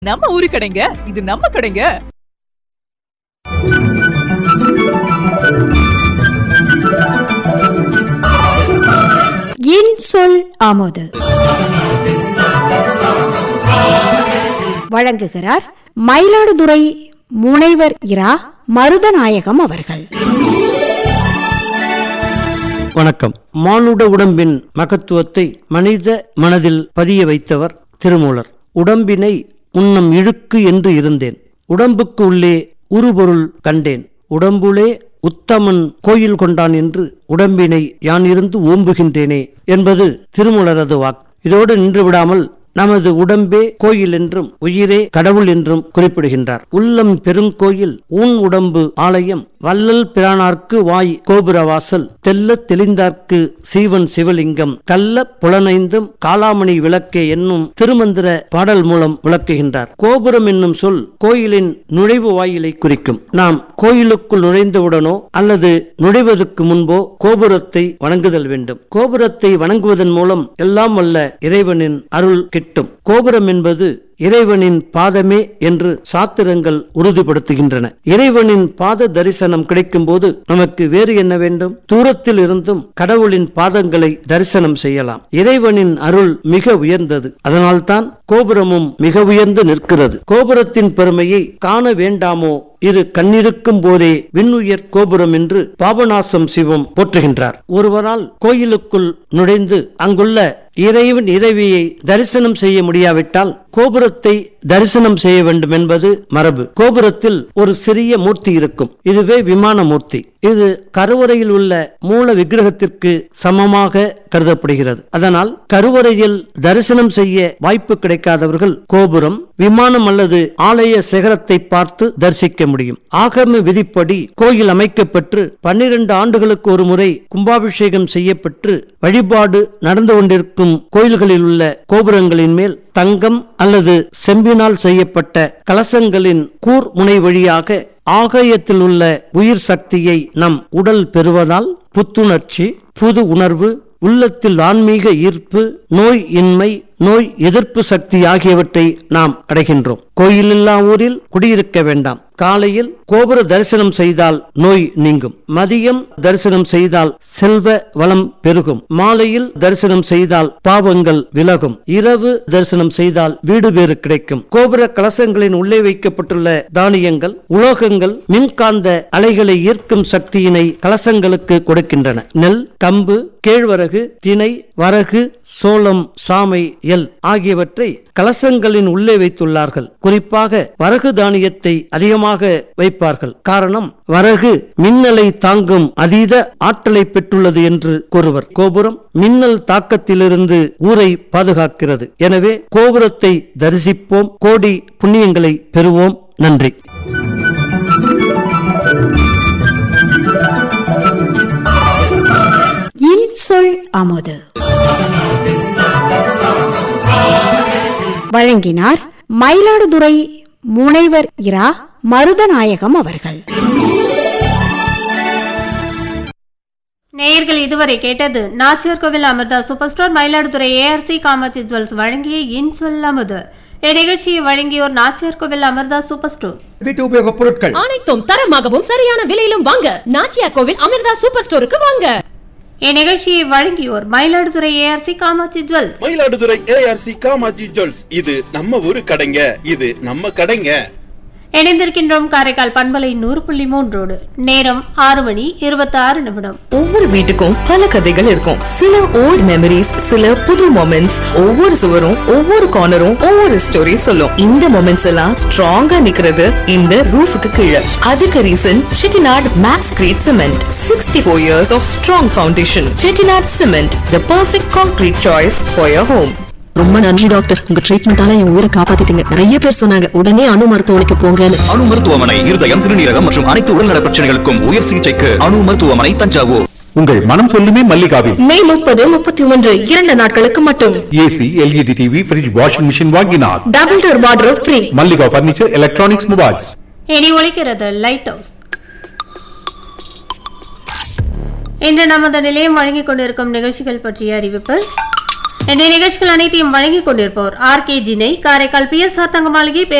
நம்ம ஊரு கடைங்க இது நம்ம கடைங்க என் சொல் ஆமோது வழங்குகிறார் மயிலாடுதுறை முனைவர் இரா மருதநாயகம் அவர்கள் வணக்கம் மானுட உடம்பின் மகத்துவத்தை மனித மனதில் பதிய வைத்தவர் திருமூலர் உடம்பினை உன்னம் இழுக்கு என்று இருந்தேன் உடம்புக்கு உள்ளே உருபொருள் கண்டேன் உடம்புளே உத்தமன் கோயில் கொண்டான் என்று உடம்பினை யான் இருந்து ஓம்புகின்றேனே என்பது திருமூலரது வாக்கு இதோடு நின்று விடாமல் நமது உடம்பே கோயில் என்றும் உயிரே கடவுள் என்றும் குறிப்பிடுகின்றார் உள்ளம் பெருங்கோயில் ஊன் உடம்பு ஆலயம் வள்ளல் பிரானார்க்கு வாய் கோபுரவாசல் தெல்ல தெளிந்தார்க்கு சீவன் சிவலிங்கம் கள்ள புலனைந்தும் காலாமணி விளக்கே என்னும் திருமந்திர பாடல் மூலம் விளக்குகின்றார் கோபுரம் என்னும் சொல் கோயிலின் நுழைவு வாயிலை குறிக்கும் நாம் கோயிலுக்குள் நுழைந்தவுடனோ அல்லது நுழைவதற்கு முன்போ கோபுரத்தை வணங்குதல் வேண்டும் கோபுரத்தை வணங்குவதன் மூலம் எல்லாம் வல்ல இறைவனின் அருள் கிட்டும் கோபுரம் என்பது இறைவனின் பாதமே என்று சாத்திரங்கள் உறுதிப்படுத்துகின்றன இறைவனின் பாத தரிசனம் கிடைக்கும் போது நமக்கு வேறு என்ன வேண்டும் தூரத்தில் இருந்தும் கடவுளின் பாதங்களை தரிசனம் செய்யலாம் இறைவனின் அருள் மிக உயர்ந்தது அதனால்தான் கோபுரமும் மிக உயர்ந்து நிற்கிறது கோபுரத்தின் பெருமையை காண வேண்டாமோ இரு கண்ணிருக்கும் போதே விண்ணுயர் கோபுரம் என்று பாபநாசம் சிவம் போற்றுகின்றார் ஒருவரால் கோயிலுக்குள் நுழைந்து அங்குள்ள இறைவன் இறைவியை தரிசனம் செய்ய முடியாவிட்டால் கோபுரத்தை தரிசனம் செய்ய வேண்டும் என்பது மரபு கோபுரத்தில் ஒரு சிறிய மூர்த்தி இருக்கும் இதுவே விமான மூர்த்தி இது கருவறையில் உள்ள மூல விக்கிரகத்திற்கு சமமாக கருதப்படுகிறது அதனால் கருவறையில் தரிசனம் செய்ய வாய்ப்பு கிடைக்காதவர்கள் கோபுரம் விமானம் அல்லது ஆலய சிகரத்தை பார்த்து தரிசிக்க முடியும் ஆகம விதிப்படி கோயில் அமைக்கப்பெற்று பன்னிரண்டு ஆண்டுகளுக்கு ஒரு முறை கும்பாபிஷேகம் செய்யப்பட்டு வழிபாடு நடந்து கொண்டிருக்கும் கோயில்களில் உள்ள கோபுரங்களின் மேல் தங்கம் அல்லது செம்பினால் செய்யப்பட்ட கலசங்களின் கூர் முனை வழியாக ஆகாயத்தில் உள்ள உயிர் சக்தியை நம் உடல் பெறுவதால் புத்துணர்ச்சி புது உணர்வு உள்ளத்தில் ஆன்மீக ஈர்ப்பு நோய் இன்மை நோய் எதிர்ப்பு சக்தி ஆகியவற்றை நாம் அடைகின்றோம் கோயிலில்லா ஊரில் குடியிருக்க வேண்டாம் காலையில் கோபுர தரிசனம் செய்தால் நோய் நீங்கும் மதியம் தரிசனம் செய்தால் செல்வ வளம் பெருகும் மாலையில் தரிசனம் செய்தால் பாவங்கள் விலகும் இரவு தரிசனம் செய்தால் வீடு பேறு கிடைக்கும் கோபுர கலசங்களின் உள்ளே வைக்கப்பட்டுள்ள தானியங்கள் உலோகங்கள் மின்காந்த அலைகளை ஈர்க்கும் சக்தியினை கலசங்களுக்கு கொடுக்கின்றன நெல் கம்பு கேழ்வரகு திணை வரகு சோளம் சாமை எல் ஆகியவற்றை கலசங்களின் உள்ளே வைத்துள்ளார்கள் குறிப்பாக வரகு தானியத்தை அதிகமாக வைப்பார்கள் காரணம் வரகு மின்னலை தாங்கும் அதீத ஆற்றலை பெற்றுள்ளது என்று கூறுவர் கோபுரம் மின்னல் தாக்கத்திலிருந்து ஊரை பாதுகாக்கிறது எனவே கோபுரத்தை தரிசிப்போம் கோடி புண்ணியங்களை பெறுவோம் நன்றி என் சொல் ஆமோது வழங்கினார் மயிலாடுதுறை முனைவர் இரா மருதநாயகம் அவர்கள் நேயர்கள் இதுவரை கேட்டது Nachiyar Koil Amrita super store Mayiladuthurai ARC Kamatchi jewels வழங்கிய இன் சொல்லாமது இந்நிகழ்ச்சியை வழங்கியோர் நாச்சியார் கோவில் அமிர்தா சூப்பர் ஸ்டோர் வீட்டு உபயோகப் பொருட்கள் அனைத்தும் தரமாகவும் சரியான விலையிலும் வாங்க நாச்சியா கோவில் அமிர்தா சூப்பர் ஸ்டோருக்கு வாங்க இந்நிகழ்ச்சியை வழங்கியோர் Mayiladuthurai ARC Kamatchi jewels Mayiladuthurai ARC Kamatchi jewels இது நம்ம ஊரு கடைங்க இது நம்ம கடைங்க இணைந்திருக்கின்றோம் காரைக்கால் பண்பலை நூறு புள்ளி மூன்றோடு நேரம் ஆறு மணி இருபத்தி ஆறு நிமிடம் ஒவ்வொரு வீட்டுக்கும் பல கதைகள் இருக்கும் சில ஓல்ட் மெமரிஸ் சில புது மொமெண்ட்ஸ் ஒவ்வொரு சுவரும் ஒவ்வொரு கார்னரும் ஒவ்வொரு ஸ்டோரி சொல்லும் இந்த மொமெண்ட்ஸ் எல்லாம் ஸ்ட்ராங்கா நிக்கிறது இந்த ரூஃபுக்கு கீழே அதுக்கு reason Chettinad max grade cement sixty four years of strong foundation Chettinad cement the perfect concrete choice for your home ரொம்ப நன்றி டாக்டர் உங்க ட்ரீட்மெண்டால என் உயிரை காப்பாத்திட்டீங்க நிறைய பேர் சொன்னாங்க உடனே அணு மருத்துவமனைக்கு போங்கன்னு அணு மருத்துவமனை இருதயம் சிறுநீரகம் மற்றும் அனைத்து உடல்நல பிரச்சனைகளுக்கும் உயர் சிகிச்சைக்கு அணு மருத்துவமனை தஞ்சாவூர் உங்கள் மனம் சொல்லுமே மல்லிகாவில் மே முப்பது முப்பத்தி ஒன்று இரண்டு நாட்களுக்கு மட்டும் AC LED TV fridge washing machine வாங்கினார் double door wardrobe free Mallika furniture electronics mobiles இனி ஒலிக்கிறது லைட் ஹவுஸ் இன்று நமது நிலையம் வழங்கிக் கொண்டிருக்கும் நிகழ்ச்சிகள் பற்றிய அறிவிப்பு இந்த நிகழ்ச்சிகள் அனைத்தையும் வழங்கிக் கொண்டிருப்போர் ஆர் கே ஜினை Karaikal B S R Thanga மாளிகை